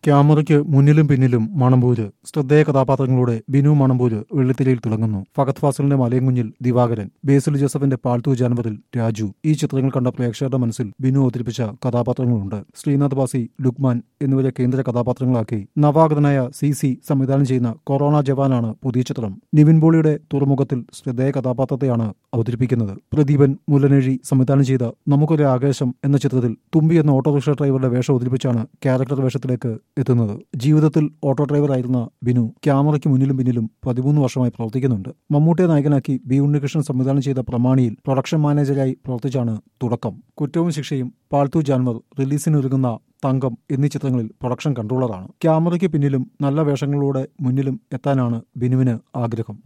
ക്യാമറയ്ക്ക് മുന്നിലും പിന്നിലും മണമ്പൂര് ശ്രദ്ധേയ കഥാപാത്രങ്ങളോടെ ബിനു മണമ്പൂര് വെള്ളിത്തിരയിൽ തിളങ്ങുന്നു ഫഹദ് ഫാസിലിന്റെ മലയങ്കുഞ്ഞിൽ ദിവാകരൻ ബേസിൽ ജോസഫിന്റെ പാൽത്തു ജാനവറിൽ രാജു ഈ ചിത്രങ്ങൾ കണ്ട പ്രേക്ഷകരുടെ മനസ്സിൽ ബിനു അവതരിപ്പിച്ച കഥാപാത്രങ്ങളുണ്ട് ശ്രീനാഥ് ബാസി ലുക്മാൻ എന്നിവരെ കേന്ദ്ര കഥാപാത്രങ്ങളാക്കി നവാഗതനായ സി സി സംവിധാനം ചെയ്യുന്ന കൊറോണ ജവാനാണ് പുതിയ ചിത്രം നിവിൻ പോളിയുടെ തുറമുഖത്തിൽ ശ്രദ്ധേയ കഥാപാത്രത്തെയാണ് അവതരിപ്പിക്കുന്നത് പ്രദീപൻ മുല്ലനേഴി സംവിധാനം ചെയ്ത നമുക്കൊരു ആകാശം എന്ന ചിത്രത്തിൽ തുമ്പി എന്ന ഓട്ടോറിക്ഷ ഡ്രൈവറുടെ വേഷം അവതരിപ്പിച്ചാണ് ക്യാരക്ടർ വേഷത്തിലേക്ക് എത്തുന്നത് ജീവിതത്തിൽ ഓട്ടോ ഡ്രൈവറായിരുന്ന ബിനു ക്യാമറയ്ക്ക് മുന്നിലും പിന്നിലും പതിമൂന്ന് വർഷമായി പ്രവർത്തിക്കുന്നുണ്ട് മമ്മൂട്ടിയെ നായകനാക്കി ബി ഉണ്ണികൃഷ്ണൻ സംവിധാനം ചെയ്ത പ്രമാണിയിൽ പ്രൊഡക്ഷൻ മാനേജരായി പ്രവർത്തിച്ചാണ് തുടക്കം കുറ്റവും ശിക്ഷയും പാൾത്തു ജാൻവർ റിലീസിനൊരുങ്ങുന്ന തങ്കം എന്നീ ചിത്രങ്ങളിൽ പ്രൊഡക്ഷൻ കൺട്രോളറാണ് ക്യാമറയ്ക്ക് പിന്നിലും നല്ല വേഷങ്ങളിലൂടെ മുന്നിലും എത്താനാണ് ബിനുവിന് ആഗ്രഹം